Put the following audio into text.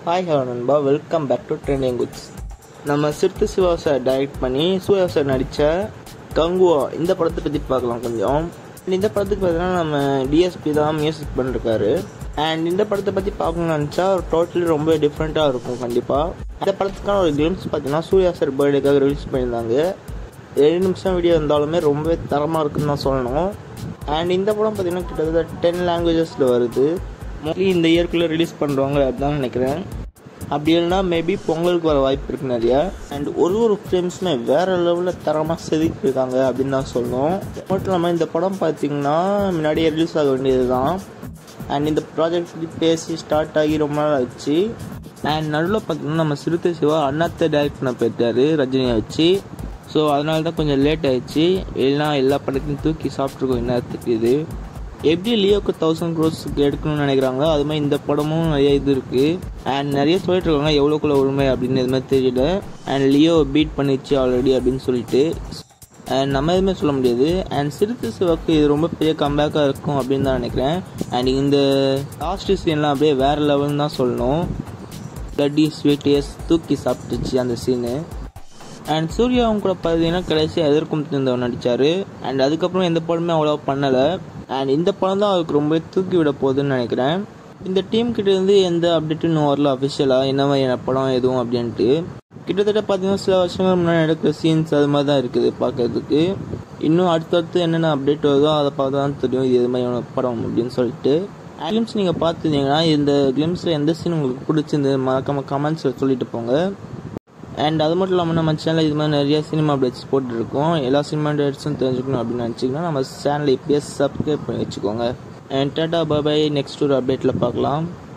hi hello நண்பா welcome back to trending goods நம்ம Siruthai Siva sir direct பண்ணி சூர்யா சார் நடித்த கங்குவா இந்த படத்தை பற்றி பார்க்கலாம் கொஞ்சம் And இந்த படத்துக்கு பார்த்தீங்கன்னா நம்ம டிஎஸ்பி தான் மியூசிக் பண்ணிருக்காரு அண்ட் இந்த படத்தை பற்றி பார்க்கணும்னு நினச்சா டோட்டலி ரொம்ப டிஃப்ரெண்ட்டாக இருக்கும் கண்டிப்பாக இந்த படத்துக்கான ஒரு கிளிம்ஸ் பார்த்தீங்கன்னா சூர்யா சார் பர்த்டேக்காக ரிலீஸ் பண்ணியிருந்தாங்க ஏழு நிமிஷம் வீடியோ இருந்தாலுமே ரொம்பவே தரமாக இருக்குன்னு தான் சொல்லணும் அண்ட் இந்த படம் பார்த்தீங்கன்னா கிட்டத்தட்ட டென் லாங்குவேஜஸில் வருது மோஸ்ட்லி இந்த இயர்க்குள்ளே ரிலீஸ் பண்ணுறவங்க அதுதான் நினைக்கிறேன் அப்படி இல்லைனா மேபி பொங்கலுக்கு வர வாய்ப்பு இருக்கு நிறையா அண்ட் ஒரு ஒரு ஃப்ரேம்ஸுமே வேறு லெவலில் தரமாக செதுக்கியிருக்காங்க அப்படின்னு தான் சொல்லணும் மட்டும் இல்லாமல் இந்த படம் பார்த்தீங்கன்னா முன்னாடியே ரிலீஸ் ஆக வேண்டியது தான் அண்ட் இந்த ப்ராஜெக்ட் பற்றி பேசி ஸ்டார்ட் ஆகி ரொம்ப நாள் ஆச்சு அண்ட் நடுவில் பார்த்தீங்கன்னா நம்ம சிறுத்தை சிவா அண்ணாத்தை டைரக்ட் பண்ண போயிட்டாரு ரஜினியை வச்சு ஸோ அதனால தான் கொஞ்சம் லேட் ஆயிடுச்சு இல்லைனா எல்லா படத்தையும் தூக்கி சாப்பிட்ருக்கோம் இன்னத்துக்கு இது எப்படி லியோக்கு தௌசண்ட் க்ரோஸ்க்கு எடுக்கணும்னு நினைக்கிறாங்களோ அது மாதிரி இந்த படமும் நிறைய இது இருக்குது அண்ட் நிறைய சொல்லிட்டு இருக்காங்க எவ்வளோக்குள்ள உண்மை அப்படின்னு எதுவுமே தெரியல அண்ட் லியோ பீட் பண்ணிச்சு ஆல்ரெடி அப்படின்னு சொல்லிட்டு அண்ட் நம்ம எதுவுமே சொல்ல முடியாது அண்ட் சிறுத்தை சிவாக்கு இது ரொம்ப பெரிய கம்பேக்காக இருக்கும் அப்படின்னு தான் நினைக்கிறேன் அண்ட் இந்த லாஸ்ட் சீன்லாம் அப்படியே வேறு லெவல்னு தான் சொல்லணும் பிளட்டி ஸ்வீட்டியஸ் தூக்கி சாப்பிட்டுச்சு அந்த சீனு அண்ட் சூர்யாவும் கூட பார்த்தீங்கன்னா கடைசியாக எதிர்க்கும் திருந்தவன் நடித்தார் அண்ட் அதுக்கப்புறம் எந்த படமே அவ்வளோ பண்ணலை அண்ட் இந்த படம் தான் அவருக்கு ரொம்ப தூக்கி விட போகுதுன்னு நினைக்கிறேன் இந்த டீம் கிட்ட இருந்து எந்த அப்டேட்டும் இன்னும் வரல அஃபிஷியலாக என்ன மாதிரியான படம் எதுவும் அப்படின்ட்டு கிட்டத்தட்ட பார்த்தீங்கன்னா சில வருஷங்கள் முன்னாடி நடக்கிற சீன்ஸ் அது மாதிரி தான் இருக்குது பார்க்கறதுக்கு இன்னும் அடுத்தடுத்து என்னென்ன அப்டேட் வருதோ அதை பார்த்து தான் தெரியும் இது எது மாதிரியான படம் அப்படின்னு சொல்லிட்டு கிளிம்ஸ் நீங்கள் பார்த்துருந்தீங்கன்னா இந்த கிளிம்ஸில் எந்த சீன் உங்களுக்கு பிடிச்சிருந்து மறக்காம கமெண்ட்ஸில் சொல்லிட்டு போங்க அண்ட் அது மட்டும் இல்லாமல் நம்ம சேனலில் இது மாதிரி நிறைய சினிமா அப்டேட்ஸ் போட்டுருக்கோம் எல்லா சினிமா அப்டேட்ஸும் தெரிஞ்சுக்கணும் அப்படின்னு நினச்சிங்கன்னா நம்ம சேனலை இப்போயே சப்ஸ்கிரைப் பண்ணி வச்சுக்கோங்க அண்ட் டாட்டா பாபாய் நெக்ஸ்ட் ஒரு அப்டேட்டில் பார்க்கலாம்